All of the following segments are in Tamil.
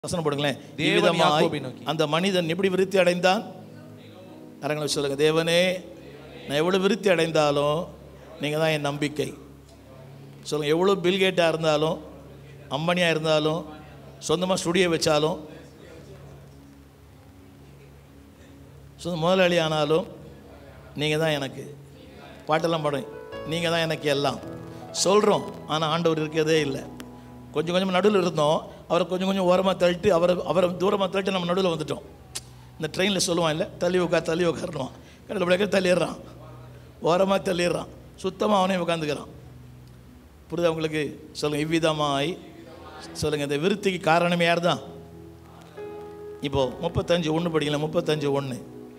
வசனம் போடுங்களேன் தேவன் இவ்விதமாய் யாக்கோபை நோக்கி. அந்த மனிதன் எப்படி விருத்தி அடைந்தான் கரங்களை வச்சு சொல்லுங்க தேவனே நான் எவ்வளவு விருத்தி அடைந்தாலும் நீங்க தான் என் நம்பிக்கை சொல்லுங்க எவ்வளோ பில்கேட்டாக இருந்தாலும் அம்பனியாக இருந்தாலும் சொந்தமாக ஸ்டுடியோ வச்சாலும் சொந்த முதலாளி ஆனாலும் நீங்கள் தான் எனக்கு பாட்டெல்லாம் பாடும் நீங்கள் தான் எனக்கு எல்லாம் சொல்கிறோம் ஆனால் ஆண்டவர் இருக்கிறதே இல்லை கொஞ்சம் கொஞ்சம் நடுவில் இருந்தோம் அவரை கொஞ்சம் கொஞ்சம் ஓரமாக தள்ளிட்டு அவரை அவரை தூரமாக தள்ளிட்டு நம்ம நடுவில் வந்துட்டோம் இந்த ட்ரெயினில் சொல்லுவான் இல்லை தள்ளி உட்கார் தள்ளி உட்காரணும் கடையில் பிள்ளைக்க தள்ளிடுறான் ஓரமாக தள்ளிடுறான் சுத்தமாக அவனே உட்காந்துக்கிறான் புரியுதா உங்களுக்கு சொல்லுங்கள் இவ்விதமாய் சொல்லுங்கள் இந்த விருத்திக்கு காரணமே யார் தான் இப்போ முப்பத்தஞ்சு ஒன்று படிக்கல முப்பத்தஞ்சு ஒன்று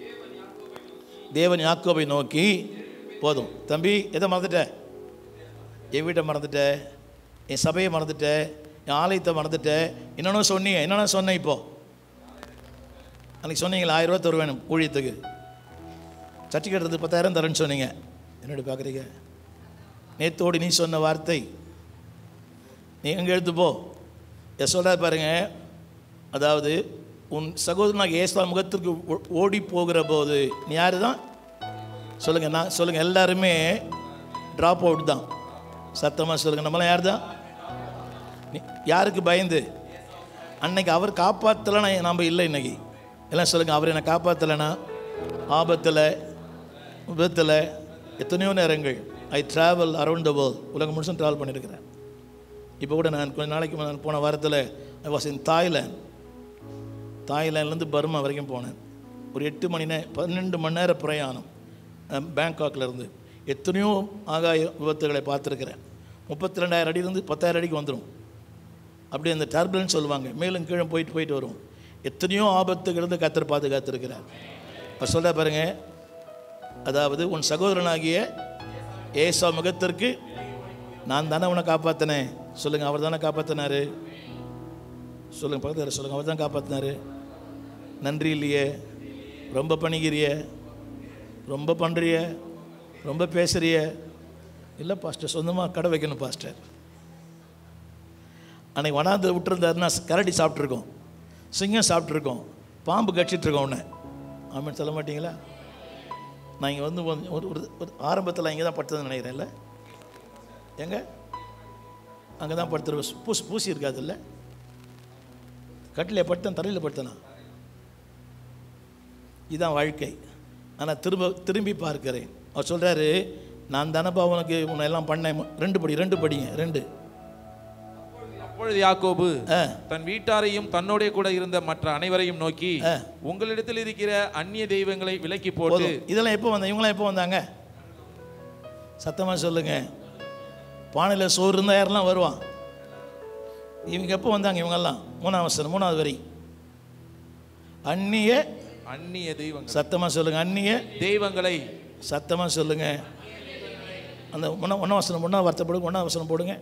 தேவன் யாக்கோபை நோக்கி போதும் தம்பி எதை மறந்துட்ட என் வீட்டை மறந்துட்ட என் சபையை மறந்துட்ட என் ஆலயத்தை மறந்துட்ட என்னென்ன சொன்னீங்க என்னென்ன சொன்னேன் இப்போ அன்றைக்கி சொன்னீங்களா ஆயிரம் ரூபா தருவேன் ஊழியத்துக்கு சர்டிஃபிகேட் இருந்து பத்தாயிரம் தரேன்னு சொன்னீங்க என்னடி பார்க்குறீங்க நேத்தோடு நீ சொன்ன வார்த்தை நீ எங்கே எடுத்து போ எஸ் சொல்கிறார் பாருங்க அதாவது உன் சகோதரனாக ஏசா முகத்திற்கு ஓ- ஓடி போகிற போது நீ யாரு தான் சொல்லுங்கள் நான் சொல்லுங்கள் எல்லாருமே ட்ராப் அவுட் தான் சத்தமாக சொல்லுங்கள் நம்மளாம் யார் தான் நீ- யாருக்கு பயந்து அன்னைக்கு அவர் காப்பாற்றலைன்னா நாம் இல்லை இன்னைக்கு எல்லாம் சொல்லுங்கள் அவர் என்னை காப்பாற்றலைன்னா ஆபத்தில் விபத்தில் எத்தனையோ நேரங்கள் I travel around the world உலகம் முழுசும் ட்ராவல் பண்ணியிருக்கிறேன் இப்போ கூட நான் கொஞ்ச நாளைக்கு முன்னாடி போன வாரத்தில் ஐ வாஸ் இன் தாய்லாந்து தாய்லாண்ட்லேருந்து பர்மா வரைக்கும் போனேன் ஒரு எட்டு மணி நே பன்னெண்டு மணி நேர பிரயாணம் அஹ், பேங்காக்ல இருந்து எத்தனையோ ஆகாய விபத்துகளை பார்த்துருக்கிறேன் முப்பத்தி ரெண்டாயிரம் அடியிலேருந்து பத்தாயிரம் அடிக்கு வந்துடும் அப்படியே அந்த டர்புலன்ஸ் சொல்லுவாங்க மேலும் கீழே போயிட்டு போயிட்டு வரும் எத்தனையோ ஆபத்துக்கிறது கத்தர் பாதுகாத்திருக்கிறார் இப்போ சொல்ல பாருங்க அதாவது உன் சகோதரனாகிய ஏசா முகத்திற்கு நான் தானே உன்னை காப்பாற்றினேன் சொல்லுங்கள் அவர் தானே காப்பாற்றினாரு சொல்லுங்கள் பக்கத்தில் சொல்லுங்கள் அவர் தான் காப்பாற்றினாரு நன்றி இல்லையே ரொம்ப பணிகிறிய ரொம்ப பண்ணுறிய ரொம்ப பேசுறிய இல்லை பாஸ்டர் சொந்தமாக கடை வைக்கணும் பாஸ்டர் அன்னைக்கு வனாந்து விட்டுருந்தாருன்னா கரடி சாப்பிட்ருக்கோம் சிங்கம் சாப்பிட்ருக்கோம் பாம்பு கடிச்சிட்டு இருக்கோம் உன்னை ஆமாம் சொல்ல மாட்டீங்களா நான் இங்கே வந்து ஒரு ஒரு ஒரு ஆரம்பத்தில் இங்கே தான் படுத்ததுன்னு நினைக்கிறேன் இல்லை எங்க அங்கே தான் படுத்துருவேன் பூசி பூசி இருக்காதுல்ல கட்டில் படுத்தேன் தரையில் படுத்தேனா இதுதான் வாழ்க்கை ஆனால் திரும்ப திரும்பி பார்க்கிறேன் அவர் சொல்கிறாரு நான் தானப்பா உனக்கு உன்னை எல்லாம் பண்ணேன் ரெண்டு படி ரெண்டு படிங்க ரெண்டு அப்பொழுது யாக்கோபு ஆ தன் வீட்டாரையும் தன்னோடே கூட இருந்த மற்ற அனைவரையும் நோக்கி ஆ. உங்களிடத்தில் இருக்கிற அந்நிய தெய்வங்களை விலக்கி போட்டு போதும் இதெல்லாம் எப்போ வந்தாங்க இவங்களாம் எப்போ வந்தாங்க சத்தமாக சொல்லுங்க பானையில் சோறு இருந்தால் யாரெல்லாம் வருவான் இவங்க எப்போ வந்தாங்க இவங்கெல்லாம் மூணாவது வசனம் மூணாவது வரி அந்நிய அந்நிய தெய்வங்கள் சத்தமாக சொல்லுங்க அந்நிய தெய்வங்களை சத்தமாக சொல்லுங்க அந்த ஒன்றா ஒன்றா வசனம் ஒன்றா வார்த்தை போடுங்க ஒன்றா வசனம் போடுங்க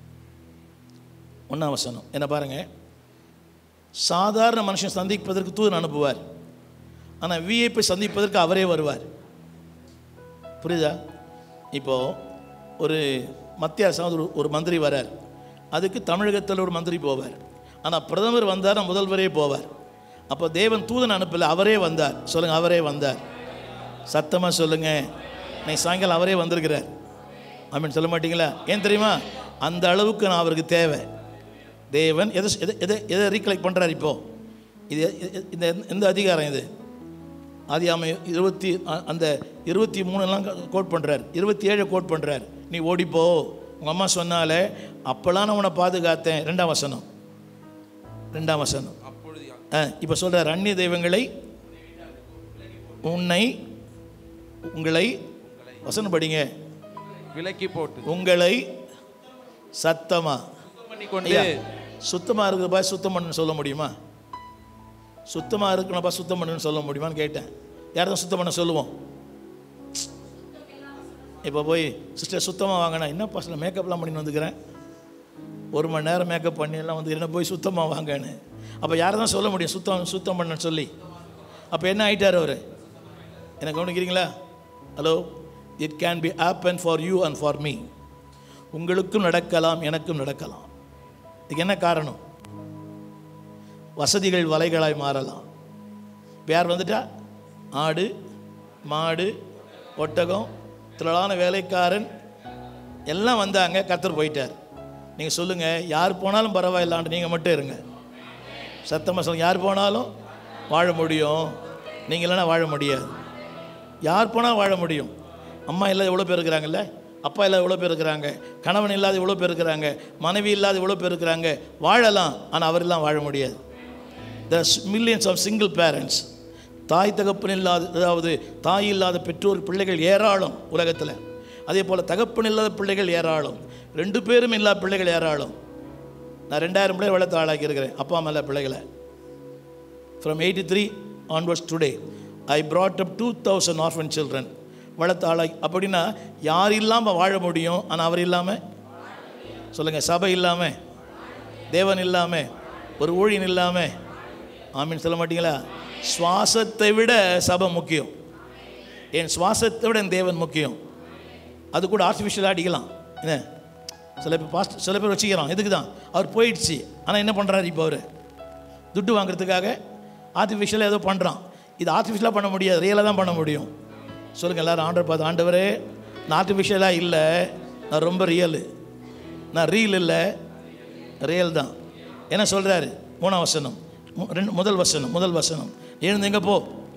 ஒன்றா வசனம் என்ன பாருங்க சாதாரண மனுஷன் சந்திப்பதற்கு தூதன் அனுப்புவார் ஆனால் விஐபி சந்திப்பதற்கு அவரே வருவார் புரியுதா இப்போது ஒரு மத்திய அரசாங்கம் ஒரு ஒரு மந்திரி வரார் அதுக்கு தமிழகத்தில் ஒரு மந்திரி போவார் ஆனால் பிரதமர் வந்தார் முதல்வரே போவார் அப்போ தேவன் தூதன் அனுப்பல அவரே வந்தார் சொல்லுங்கள் அவரே வந்தார் சத்தமாக சொல்லுங்கள் இன்னைக்கு சாயங்காலம் அவரே வந்திருக்கிறார் ஆமீன் சொல்ல மாட்டீங்களா ஏன் தெரியுமா அந்த அளவுக்கு நான் அவருக்கு தேவை தேவன் எதை எதை எதை எதை ரீகலெக்ட் பண்ணுறாரு இப்போது இது எ- இந்த எந்த அதிகாரம் இது ஆதியாம இருபத்தி அ- அந்த இருபத்தி மூணுலாம் கோட் பண்ணுறார் இருபத்தி ஏழு கோட் பண்ணுறார் நீ ஓடிப்போ உங்கள் அம்மா சொன்னாலே அப்போல்லாம் நான் உன்னை பாதுகாத்தேன் ரெண்டாம் வசனம் ரெண்டாம் வசனம் அப்பொழுது யா- ஆ இப்போ சொல்கிறார் அந்நிய தெய்வங்களை உன்னை உங்களை வசனம் படிங்க விலக்கி போட்டு உங்களை சத்தமா பண்ணிக்கொண்டு ஐயா சுத்தமாக இருக்குதுப்பா சுத்தம் பண்ணுன்னு சொல்ல முடியுமா சுத்தமாக இருக்கணும்ப்பா சுத்தம் பண்ணுன்னு சொல்ல முடியுமான்னு கேட்டேன் யார் தான் சுத்தம் பண்ண சொல்லுவோம் இப்போ போய் சிஸ்டர் சுத்தமாக வாங்கினா என்ன பசங்க மேக்கப்லாம் பண்ணி வந்துக்கிறேன் ஒரு மணி நேரம் மேக்கப் பண்ணி எல்லாம் வந்து என்ன போய் சுத்தமாக வாங்கன்னு அப்போ யார் தான் சொல்ல முடியும் சுத்தம் சுத்தம் பண்ணன்னு சொல்லி அப்போ என்ன ஆயிட்டார் அவர் என்ன கவனிக்கிறீங்களா hello it can be happen for you and for me உங்களுக்கும் நடக்கலாம் எனக்கும் நடக்கலாம் இதுக்கு என்ன காரணம் வசதிகள் வலைகளாய் மாறலாம் இப்ப யார் வந்துட்டா ஆடு மாடு ஒட்டகம் திரளான வேலைக்காரன் எல்லாம் வந்தாங்க கர்த்தர் போயிட்டார் நீங்கள் சொல்லுங்கள் யார் போனாலும் பரவாயில்லாண்டு நீங்கள் மட்டும் இருங்க சத்தமாக சொல்லுங்க யார் போனாலும் வாழ முடியும் நீங்கள் இல்லைன்னா வாழ முடியாது யார் போனால் வாழ முடியும் அம்மா இல்லாத எவ்வளோ பேர் இருக்கிறாங்கல்ல அப்பா இல்லாத எவ்வளோ பேர் இருக்கிறாங்க கணவன் இல்லாத எவ்வளோ பேர் இருக்கிறாங்க மனைவி இல்லாத எவ்வளோ பேர் இருக்கிறாங்க வாழலாம் ஆனால் அவரெல்லாம் வாழ முடியாது the millions of single parents தாய் தகப்பன் இல்லாத அதாவது தாய் இல்லாத பெற்றோர் பிள்ளைகள் ஏராளம் உலகத்தில் அதே போல் தகப்பன் இல்லாத பிள்ளைகள் ஏராளம் ரெண்டு பேரும் இல்லாத பிள்ளைகள் ஏராளம் நான் ரெண்டாயிரம் பிள்ளை வளர்த்து ஆளாக்கி இருக்கிறேன் அப்பா அம்மா இல்ல பிள்ளைகளை from eighty three onwards today I brought up two thousand orphan children வளர்த்து ஆளாக்கி அப்படின்னா யார் இல்லாமல் வாழ முடியும் ஆனால் அவர் இல்லாமல் சொல்லுங்கள் சபை இல்லாமல் தேவன் இல்லாமல் ஒரு ஊழியன் இல்லாமல் ஆமீன் சொல்ல மாட்டீங்களா சுவாசத்தை விட சபை முக்கியம் என் சுவாசத்தை விட என் தேவன் முக்கியம் அது கூட ஆர்டிஃபிஷியலாக அடிக்கலாம் என்ன சில பேர் பாஸ்ட் சில பேர் வச்சுக்கிறான் எதுக்கு தான் அவர் போயிடுச்சு ஆனால் என்ன பண்ணுறாரு இப்போ அவர் துட்டு வாங்குறதுக்காக ஆர்டிஃபிஷியலாக ஏதோ பண்ணுறான் இது ஆர்டிஃபிஷியலாக பண்ண முடியாது ரியலாக தான் பண்ண முடியும் சொல்லுங்கள் எல்லாரும் ஆண்டவர் பார்த்து ஆண்டவரே நான் ஆர்டிஃபிஷியலாக இல்லை நான் ரொம்ப ரியலு நான் ரீல் இல்லை ரியல் தான் என்ன சொல்கிறாரு மூணாம் வசனம் மு- ரெண்டு முதல் வசனம் முதல் வசனம் எழுந்து எங்கே போ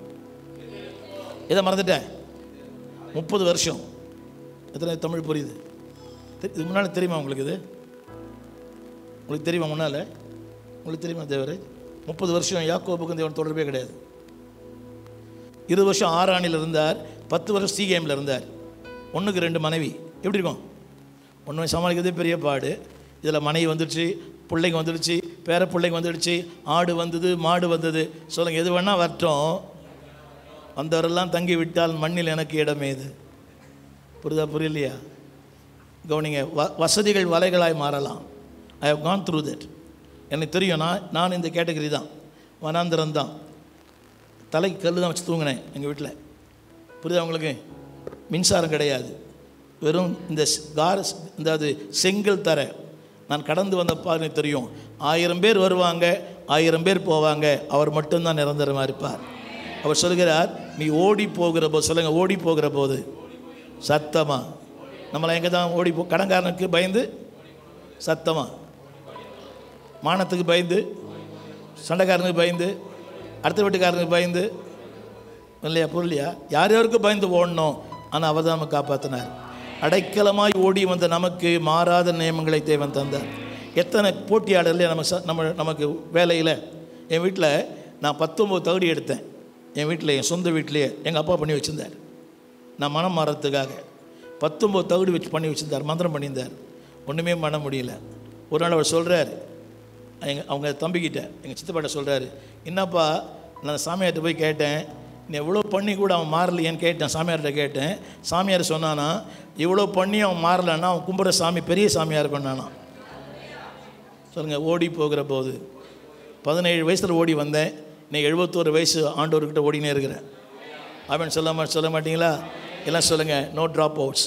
இதை மறந்துட்டேன் முப்பது வருஷம் எத்தனை தமிழ் புரியுது தெரி- இதுக்கு முன்னால் தெரியுமா உங்களுக்கு இது உங்களுக்கு தெரியுமா முன்னால் உங்களுக்கு தெரியுமா தேவர் முப்பது வருஷம் யாக்கோபுக்கும் தேவன் தொடர்பே கிடையாது இருபது வருஷம் ஆறாணியில் இருந்தார் பத்து வருஷம் சிகேமில் இருந்தார் ஒன்றுக்கு ரெண்டு மனைவி எப்படி இருக்கும் ஒன்று சமாளிக்கிறதே பெரிய பாடு இதில் மனைவி வந்துடுச்சு பிள்ளைங்க வந்துடுச்சு பேர பிள்ளைங்க வந்துடுச்சு ஆடு வந்தது மாடு வந்தது சொல்லுங்க எது வேணால் வரட்டும் வந்தவரெல்லாம் தங்கி விட்டால் மண்ணில் எனக்கு இடமேது புரியுதா புரியலையா கவனிங்க வ வசதிகள் வலைகளாய் மாறலாம் I have gone through that எனக்கு தெரியும் நான் நான் இந்த கேட்டகரி தான் வனாந்திரம் தான் தலைக்கு கல் தான் வச்சு தூங்கினேன் எங்கள் வீட்டில் புரியுதா உங்களுக்கு மின்சாரம் கிடையாது வெறும் இந்த ஸ்- கார ஸ்- இந்த அது செங்கல் தர நான் கடந்து வந்த பாருங்க தெரியும் ஆயிரம் பேர் வருவாங்க ஆயிரம் பேர் போவாங்க அவர் மட்டும்தான் நிரந்தரமாக இருப்பார் அவர் சொல்கிறார் நீ ஓடி போகிற போது சொல்லுங்க ஓடி போகிற போது சத்தமா நம்மளை எங்கே தான் ஓடி போ கடன்காரனுக்கு பயந்து சத்தமா மானத்துக்கு பயந்து சண்டைக்காரனுக்கு பயந்து அடுத்த வீட்டுக்காரனுக்கு பயந்து இல்லையா புரியலையா யார் யாருக்கு பயந்து ஓடணும் ஆனால் அவர் தான் நமக்கு காப்பாற்றினார் அடைக்கலமாய் ஓடி வந்த நமக்கு மாறாத நியமங்களை தேவன் தந்தார் எத்தனை போட்டியாளர்லையே நம்ம ச- நம்ம நமக்கு வேலையில் என் வீட்டில் நான் பத்தொம்போது தகுதி எடுத்தேன் என் வீட்டில் என் சொந்த வீட்டிலேயே எங்கள் அப்பா பண்ணி வச்சுருந்தார் நான் மனம் மாறத்துக்காக பத்தொம்போது தகுதி வச்சு பண்ணி வச்சுருந்தார் மந்திரம் பண்ணியிருந்தார் ஒன்றுமே பண்ண முடியல ஒரு நாள் அவர் சொல்கிறார் எங்கள் அவங்க தம்பிக்கிட்ட எங்கள் சித்தப்பாட்ட சொல்கிறாரு என்னப்பா நான் சாமியார்கிட்ட போய் கேட்டேன் நீ எவ்வளோ பண்ணி கூட அவன் மாறலையேன்னு கேட்டேன் சாமியார்கிட்ட கேட்டேன் சாமியார் சொன்னானா இவ்வளோ பண்ணி அவன் மாறலைன்னா அவன் கும்பிட்ற சாமி பெரிய சாமியாக இருக்கணும்னா சொல்லுங்கள் ஓடி போகிற போது பதினேழு வயசில் ஓடி வந்தேன் நீ எழுபத்தோரு வயசு ஆண்டவர்கிட்ட ஓடினே இருக்கிறேன் அவன் சொல்ல மா சொல்ல மாட்டீங்களா எல்லாம் சொல்லுங்கள் நோ ட்ராப் அவுட்ஸ்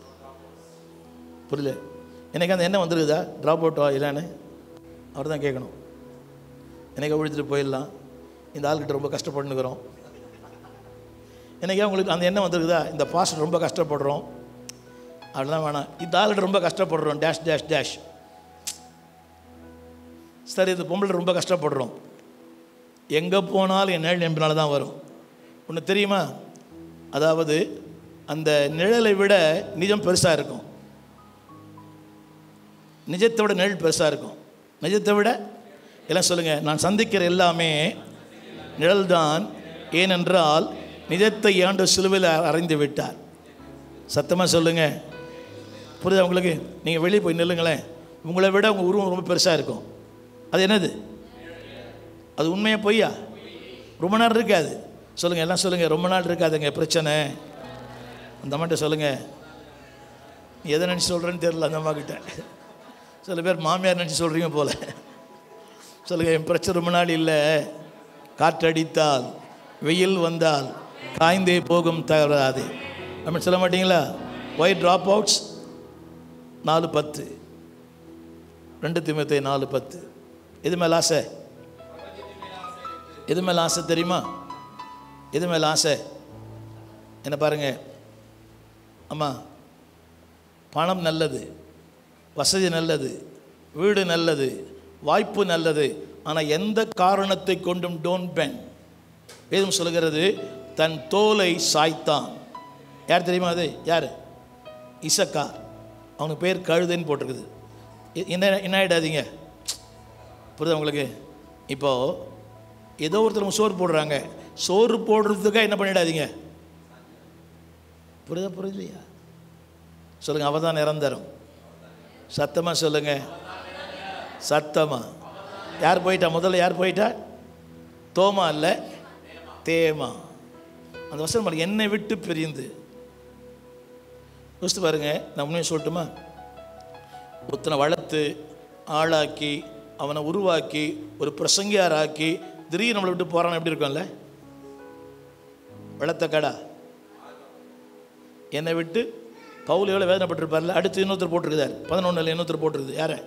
புரியல எனக்கு அந்த எண்ணம் வந்துருக்குதா ட்ராப் அவுட்டா இல்லைன்னு அவர் தான் கேட்கணும் எனக்கு விழுத்துட்டு போயிடலாம் இந்த ஆள்கிட்ட ரொம்ப கஷ்டப்பட்டுக்கிறோம் எனக்கே உங்களுக்கு அந்த எண்ணம் வந்துருக்குதா இந்த பாஸ்ட் ரொம்ப கஷ்டப்படுறோம் அதெல்லாம் வேணாம் இந்த ஆள்கிட்ட ரொம்ப கஷ்டப்படுறோம் டேஷ் டேஷ் டேஷ் சரி இந்த பொம்பளை ரொம்ப கஷ்டப்படுறோம் எங்கே போனாலும் என் நிழல் எம்பினால தான் வரும் ஒன்று தெரியுமா அதாவது அந்த நிழலை விட நிஜம் பெருசாக இருக்கும் நிஜத்தை விட நிழல் பெருசாக இருக்கும் நிஜத்தை விட எல்லாம் சொல்லுங்கள் நான் சந்திக்கிற எல்லாமே நிழல்தான் ஏனென்றால் நிஜத்தை ஆண்டு சிலுவையில் அறைந்து விட்டார் சத்தமாக சொல்லுங்கள் புரியுதா உங்களுக்கு நீங்கள் வெளியே போய் நில்லுங்களேன் உங்களை விட உங்கள் உருவம் ரொம்ப பெருசாக இருக்கும் அது என்னது அது உண்மையா பொய்யா ரொம்ப நாள் இருக்காது சொல்லுங்கள் எல்லாம் சொல்லுங்கள் ரொம்ப நாள் இருக்காதுங்க பிரச்சனை அந்த அம்மாட்ட சொல்லுங்கள் நீ எதை நினச்சி சொல்கிறேன்னு தெரியல அந்த அம்மா கிட்ட சில பேர் மாமியார் நினச்சி சொல்கிறீங்க போல சொல்லுங்கள் என் பிரச்சனை ரொம்ப நாள் இல்லை காற்றடித்தால் வெயில் வந்தால் காய்ந்தே போகும் தவறாது அப்படின்னு சொல்ல மாட்டீங்களா ஒய் ட்ராப் அவுட்ஸ் நாலு பத்து ரெண்டு திமுத்தை நாலு பத்து எது மேலே ஆசை எது மேலே ஆசை தெரியுமா எது மேலே ஆசை என்ன பாருங்க அம்மா பணம் நல்லது வசதி நல்லது வீடு நல்லது வாய்ப்பு நல்லது ஆனால் எந்த காரணத்தை கொண்டும் டோன்ட் பென் வேதம் சொல்கிறது தன் தோலை சாய்த்தான் யார் தெரியுமா அது யார் இசக்கார் அவனுக்கு பேர் கழுதைன்னு போட்டிருக்குது எ- என்ன என்ன ஆகிடாதீங்க புரியுதா உங்களுக்கு இப்போது ஏதோ ஒருத்தர் சோறு போடுறாங்க சோறு போடுறதுக்காக என்ன பண்ணிடாதீங்க புரியுதா புரியலையா சொல்லுங்கள் அவ தான் நிரந்தரம் சத்தமாக சொல்லுங்க சத்தமா யார் போயிட்டா முதல்ல யார் போயிட்டா தோமா இல்லை தேமா அந்த வசனம் பாருங்க, என்னை விட்டு பிரிந்து யோசித்து பாருங்க நான் உண்மையை சொல்லட்டுமா ஒருத்தனை வளர்த்து ஆளாக்கி அவனை உருவாக்கி ஒரு பிரசங்கியாராக்கி திடீர்னு நம்மளை விட்டு போகிறான் எப்படி இருக்கும்ல வளர்த்த கடா என்னை விட்டு பவுல் எவ்வளோ வேதனைப்பட்டிருப்பார்ல அடுத்து இன்னொருத்தர் போட்டிருக்குதார் பதினொன்றில் இன்னொருத்தர் போட்டிருக்குது யாரை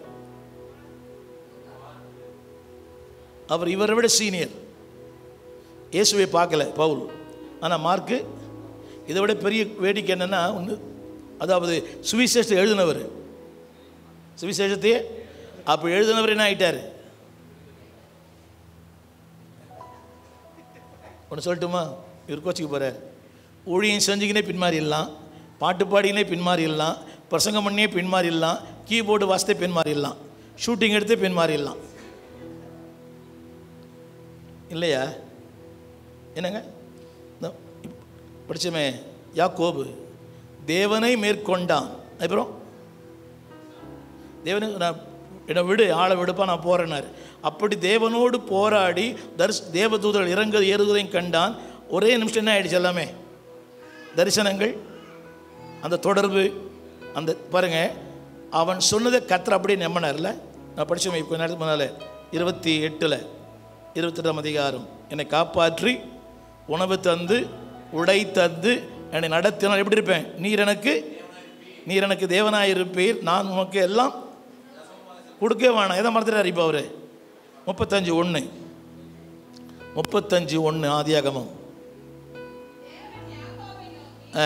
அவர் இவரை விட சீனியர் இயேசுவை பார்க்கல பவுல் ஆனால் மார்க்கு இதை விட பெரிய வேடிக்கை என்னென்னா ஒன்று அதாவது சுவிசேஷத்தை எழுதினவர் சுவிசேஷத்தையே அப்போ எழுதினவர் என்ன ஆயிட்டார் ஒன்று சொல்லட்டுமா இவர் கோச்சிக்கு போகிறார் ஊழியம் செஞ்சுக்கினே பின்மாறிடலாம் பாட்டு பாடினே பின்மாறிடலாம் பிரசங்கம் பண்ணியே பின்மாறிடலாம் கீபோர்டு வாசித்தே பின்மாறிடலாம் ஷூட்டிங் எடுத்தே பின்மாறிடலாம் இல்லையா என்னங்க இந்த இப்ப படிச்சோமே யாக்கோபு தேவனை மேற்கொண்டான் அப்புறம் தேவனை நான் என்னை விடு ஆளை விடுப்பா நான் போகிறேன்னாரு அப்படி தேவனோடு போராடி தரிஸ் தேவதூதர்கள் இறங்க ஏறுவதையும் கண்டான் ஒரே நிமிஷம் என்ன ஆயிடுச்சு எல்லாமே தரிசனங்கள் அந்த தொடர்பு அந்த பாருங்க அவன் சொன்னதை கத்திர அப்படியே நம்பினார்ல நான் படித்தோமே கொஞ்ச நேரத்துக்கு முன்னால் இருபத்தி எட்டில் இருபத்தெட்டாம் அதிகாரம் என்னை காப்பாற்றி உணவு தந்து உடை தந்து என்னை நடத்தினால் எப்படி இருப்பேன் நீர் எனக்கு நீர் எனக்கு தேவனாயிருப்பீர் நான் உனக்கு எல்லாம் கொடுக்க வேணாம் எதை மறந்துட்டார் இப்போ அவர் முப்பத்தஞ்சு ஒன்று முப்பத்தஞ்சு ஒன்று ஆதியாகமம் ஆ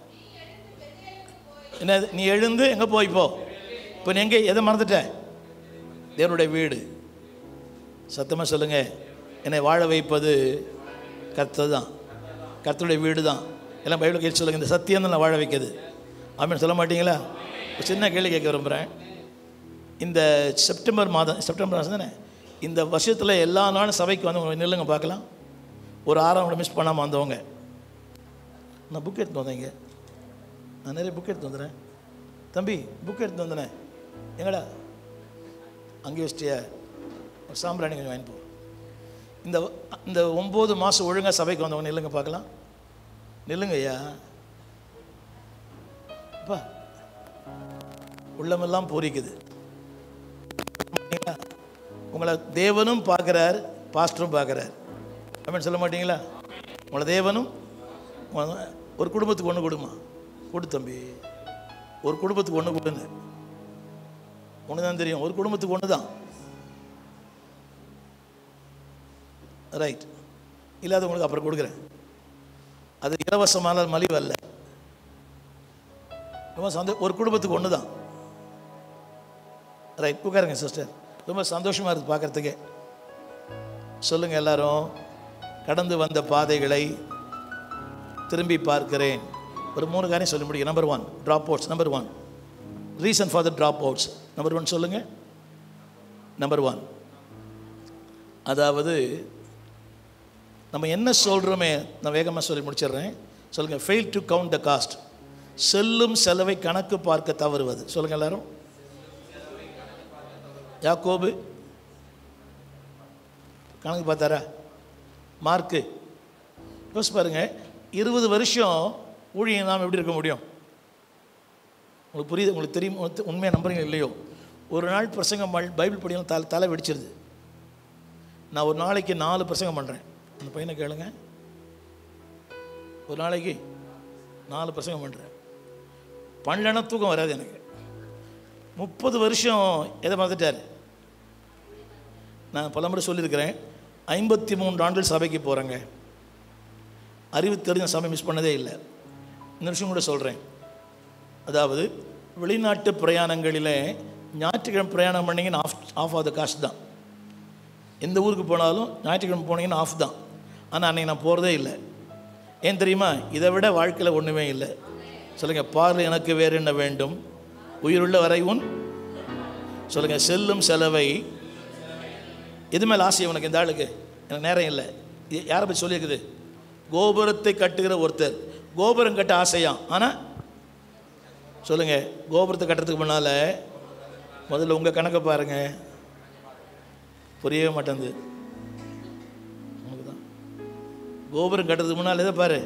என்ன நீ எழுந்து எங்கே போய் போ இப்போ நீ எங்கே எதை மறந்துட்ட தேவனுடைய வீடு சத்தமாக சொல்லுங்க என்னை வாழ வைப்பது கர்த்தர் தான் கர்த்தருடைய வீடு தான் எல்லாம் பைபிள் கேட்டு சொல்லுங்க இந்த சத்தியம் தான் வாழ வைக்கிறது ஆமீன் சொல்ல மாட்டீங்களா ஒரு சின்ன கேள்வி கேட்க விரும்புகிறேன் இந்த செப்டம்பர் மாதம் செப்டம்பர் மாதம் தானே இந்த வருஷத்தில் எல்லா நாளும் சபைக்கு வந்து நில்லுங்க பார்க்கலாம் ஒரு ஆறாம் கூட மிஸ் பண்ணாமல் வந்தவங்க நான் புக் எடுத்து வந்தேன் இங்கே நான் நிறைய புக் எடுத்து வந்துடுறேன் தம்பி புக் எடுத்து வந்தேனே எங்கடா அங்கே வச்சிட்டியா ஒரு சாம்பிராணி கொஞ்சம் வாங்கி போ இந்த இந்த ஒம்பது மாதம் ஒழுங்காக சபைக்கு வந்தவங்க நில்லுங்க பார்க்கலாம் நில்லுங்க ஐயா அப்பா உள்ளமெல்லாம் பூரிக்குது மாட்டீங்களா? உங்களை தேவனும் பார்க்குறார் பாஸ்டரும் பார்க்குறார் அப்படின்னு சொல்ல மாட்டீங்களா உங்களை தேவனும் உங்களை- ஒரு குடும்பத்துக்கு ஒன்று கொடுமா கொடு தம்பி ஒரு குடும்பத்துக்கு ஒன்று கொடுங்க ஒன்று தான் தெரியும் ஒரு குடும்பத்துக்கு ஒன்று தான் ரைட் இல்லாதவங்களுக்கு அப்புறம் கொடுக்குறேன் அது இலவசமான மலிவு அல்ல ரொம்ப சந்தோ ஒரு குடும்பத்துக்கு ஒன்று தான் ரைட் உட்காருங்க சிஸ்டர் ரொம்ப சந்தோஷமாக இருக்குது பார்க்குறதுக்கே சொல்லுங்கள் எல்லாரும் கடந்து வந்த பாதைகளை திரும்பி பார்க்கிறேன் ஒரு மூணு காரியம் சொல்ல முடியும் number one drop outs number one reason for the drop outs number one சொல்லுங்கள் நம்பர் ஒன் அதாவது நம்ம என்ன சொல்கிறோமே நான் வேகமாக சொல்லி முடிச்சிடுறேன் சொல்லுங்கள் fail to count the cost செல்லும் செலவை கணக்கு பார்க்க தவறுவது சொல்லுங்கள் எல்லாரும் யாக்கோபு கணக்கு பார்த்தாரா மார்க்கு யோசிச்சு பாருங்க இருபது வருஷம் ஊழியம் நாம் எப்படி இருக்க முடியும் உங்களுக்கு புரியுது உங்களுக்கு தெரியும் உண்மையாக நம்புறீங்க இல்லையோ ஒரு நாள் பிரசங்கம் பண்- பைபிள் படியும் தலை தலை வெடிச்சிருது நான் ஒரு நாளைக்கு நாலு பிரசங்கம் பண்ணுறேன் அந்த பையனை கேளுங்க ஒரு நாளைக்கு நாலு பிரசங்கம் பண்ணுறேன் பண்ணலன்னா தூக்கம் வராது எனக்கு முப்பது வருஷம் எதை மறந்துட்டார் நான் பல முறை சொல்லியிருக்கிறேன் ஐம்பத்தி மூன்று ஆண்டுகள் சபைக்கு போகிறேங்க அறிவு தெரிஞ்ச சபை மிஸ் பண்ணதே இல்லை இந்த விஷயம் கூட சொல்கிறேன் அதாவது வெளிநாட்டு பிரயாணங்களில் ஞாயிற்றுக்கிழமை பிரயாணம் பண்ணிங்கன்னா of of of the cost தான் எந்த ஊருக்கு போனாலும் ஞாயிற்றுக்கிழமை போனீங்கன்னா ஆஃப் தான் ஆனால் அன்றைக்கி நான் போகிறதே இல்லை ஏன் தெரியுமா இதை விட வாழ்க்கையில் ஒன்றுமே இல்லை சொல்லுங்கள் பார்வை எனக்கு வேறு என்ன வேண்டும் உயிருள்ள வரை உன் சொல்லுங்கள் செல்லும் செலவை எது மேலே ஆசை உனக்கு இந்த ஆளுக்கு எனக்கு நேரம் இல்லை இது யாரை பற்றி சொல்லியிருக்குது கோபுரத்தை கட்டுகிற ஒருத்தர் கோபுரம் கட்ட ஆசையாம் ஆனால் சொல்லுங்கள் கோபுரத்தை கட்டுறதுக்கு முன்னால் முதல்ல உங்கள் கணக்கை பாருங்க புரியவே மாட்டேங்குது உங்களுக்கு தான் கோபுரம் கட்டுறதுக்கு முன்னால் எதை பாரு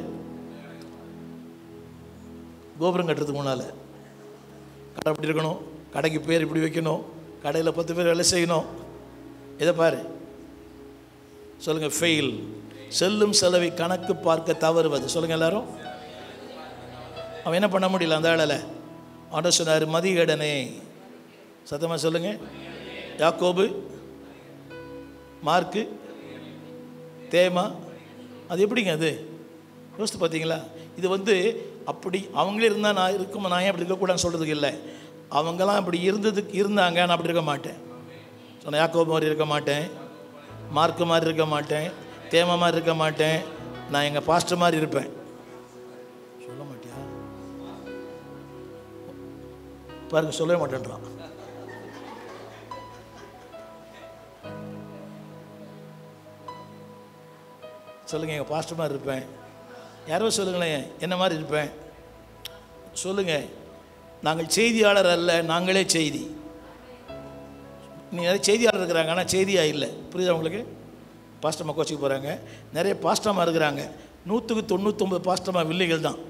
கோபுரம் கட்டுறதுக்கு முன்னால் கடை இப்படி இருக்கணும் கடைக்கு பேர் இப்படி வைக்கணும் கடையில் பத்து பேர் வேலை செய்யணும் இதை பாரு சொல்லுங்கள் ஃபெயில் செல்லும் செலவை கணக்கு பார்க்க தவறுவது சொல்லுங்கள் எல்லாரும் அவன் என்ன பண்ண முடியல அந்த ஆளில் ஆண்டவர் சொன்னார் மதிகடனே சத்தமாக சொல்லுங்கள் யாக்கோபு மார்க்கு தேமா அது எப்படிங்க அது யோசித்து பார்த்தீங்களா இது வந்து அப்படி அவங்களே இருந்தால் நான் இருக்கும் நான் ஏன் அப்படி இருக்கக்கூடாதுன்னு சொல்கிறதுக்கு இல்லை அவங்களாம் அப்படி இருந்ததுக்கு இருந்தாங்க நான் அப்படி இருக்க மாட்டேன் சொன்ன யாக்கோபு மாதிரி இருக்க மாட்டேன் மார்க்கு மாதிரி இருக்க மாட்டேன் தேமா மாதிரி இருக்க மாட்டேன் நான் எங்கள் பாஸ்டர் மாதிரி இருப்பேன் சொல்ல மாட்டியா பாருங்க சொல்லவே மாட்டேன்றான் சொல்லுங்க எங்கள் பாஸ்டர் மாதிரி இருப்பேன் யாரோ சொல்லுங்களேன் என்ன மாதிரி இருப்பேன் சொல்லுங்க நாங்கள் செய்தியாளர் அல்ல நாங்களே செய்தி நீ நிறைய செய்தியாளர் இருக்கிறாங்க ஆனால் செய்தியாக இல்லை புரியுதா உங்களுக்கு பாஸ்டமா கோச்சிக்கு போகிறாங்க நிறைய பாஸ்டமாக இருக்கிறாங்க நூற்றுக்கு தொண்ணூத்தொம்பது பாஸ்டமா வில்லைகள் தான்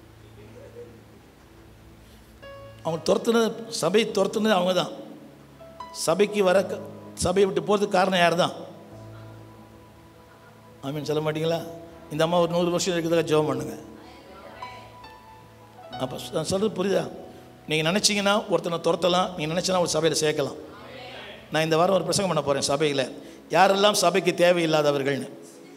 அவங்க துரத்துனது சபை துரத்துனது அவங்க தான் சபைக்கு வர சபையை விட்டு போகிறதுக்கு காரணம் யார் தான் ஆமீன் சொல்ல மாட்டீங்களா இந்த அம்மா ஒரு நூறு வருஷம் இருக்கிறதுக்காக ஜெபம் பண்ணுங்க அப்போ நான் சொல்கிறது புரியுதா நீங்கள் நினச்சிங்கன்னா ஒருத்தனை துரத்தலாம் நீங்கள் நினச்சினா ஒரு சபையில் சேர்க்கலாம் நான் இந்த வாரம் ஒரு பிரசங்கம் பண்ண போகிறேன் சபையில் யாரெல்லாம் சபைக்கு தேவையில்லாதவர்கள்னு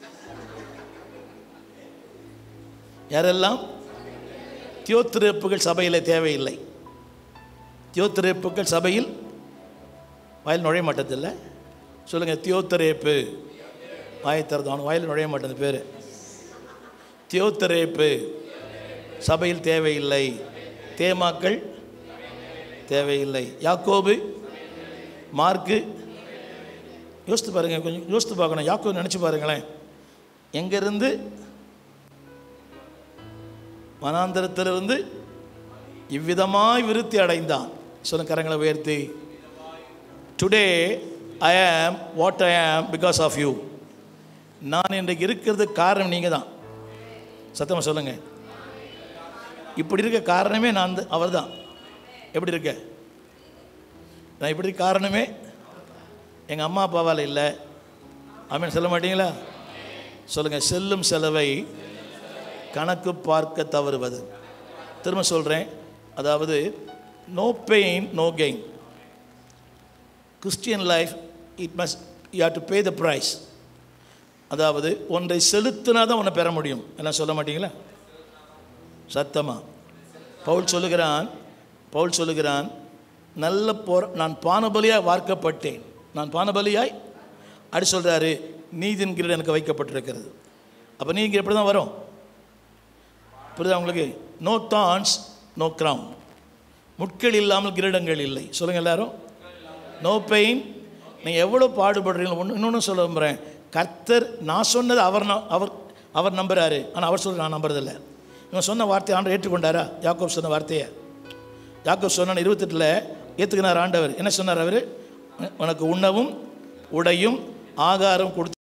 யாரெல்லாம் தியோத்திருப்புகள் சபையில் தேவையில்லை தியோத்திரேப்புக்கள் சபையில் வாயில் நுழைய மாட்டதில்லை சொல்லுங்கள் தியோத்தரேப்பு வாயை திறந்து அவனுக்கு வாயில் நுழைய மாட்டேன் பேர் தியோத்தரேப்பு சபையில் தேவையில்லை தேமாக்கள் தேவையில்லை யாக்கோபு மார்க்கு யோசித்து பாருங்கள் கொஞ்சம் யோசித்து பார்க்கணும் யாக்கோபு நினச்சி பாருங்களேன் எங்கேருந்து வனாந்தரத்திலிருந்து இவ்விதமாய் விருத்தி அடைந்தான் சொல்லுங்க கரங்களை உயர்த்தி டுடே ஐ ஆம் வாட் ஐ ஆம் பிகாஸ் ஆஃப் யூ நான் இன்றைக்கு இருக்கிறதுக்கு காரணம் நீங்கள் தான் சத்தமாக சொல்லுங்க இப்படி இருக்க காரணமே நான் அவர் தான் எப்படி இருக்க நான் இப்படி இருக்க காரணமே எங்கள் அம்மா அப்பாவால் இல்லை ஆமீன் சொல்ல மாட்டீங்களா சொல்லுங்கள் செல்லும் செலவை கணக்கு பார்க்க தவறுவது திரும்ப சொல்கிறேன் அதாவது no pain no gain Christian life it must you have to pay the price அதாவது ஒன்றை செலுத்தினா தான் உன்னை பெற முடியும் எல்லாம் சொல்ல மாட்டீங்களா சத்தமாக பவுல் சொல்லுகிறான் பவுல் சொல்லுகிறான் நல்ல போற நான் பானபலியாய் வார்க்கப்பட்டேன் நான் பானபலியாய் அப்படி சொல்கிறாரு நீதின் கிரீடம் எனக்கு வைக்கப்பட்டிருக்கிறது அப்போ நீங்கள் எப்படி தான் வரும் புரியுதா உங்களுக்கு நோ தான்ஸ் நோ கிரவுன் முட்கள் இல்லாமல் கிரீடங்கள் இல்லை சொல்லுங்கள் எல்லாரும் நோ பெயின் நீங்கள் எவ்வளோ பாடுபடுறீங்களோ ஒன்று இன்னொன்று சொல்ல விரும்புகிறேன் கர்த்தர் நான் சொன்னது அவர் ந- அவர் அவர் நம்புறாரு ஆனால் அவர் சொல்ல நான் நம்புறதில்ல இவன் சொன்ன வார்த்தையை ஆண்டு ஏற்றுக்கொண்டாரா யாக்கோப் சொன்ன வார்த்தையை யாக்கோப் சொன்ன இருபத்தெட்டில் ஏற்றுக்கினார் ஆண்டவர் என்ன சொன்னார் அவர் உனக்கு உண்ணவும் உடையும் ஆகாரம் கொடுத்து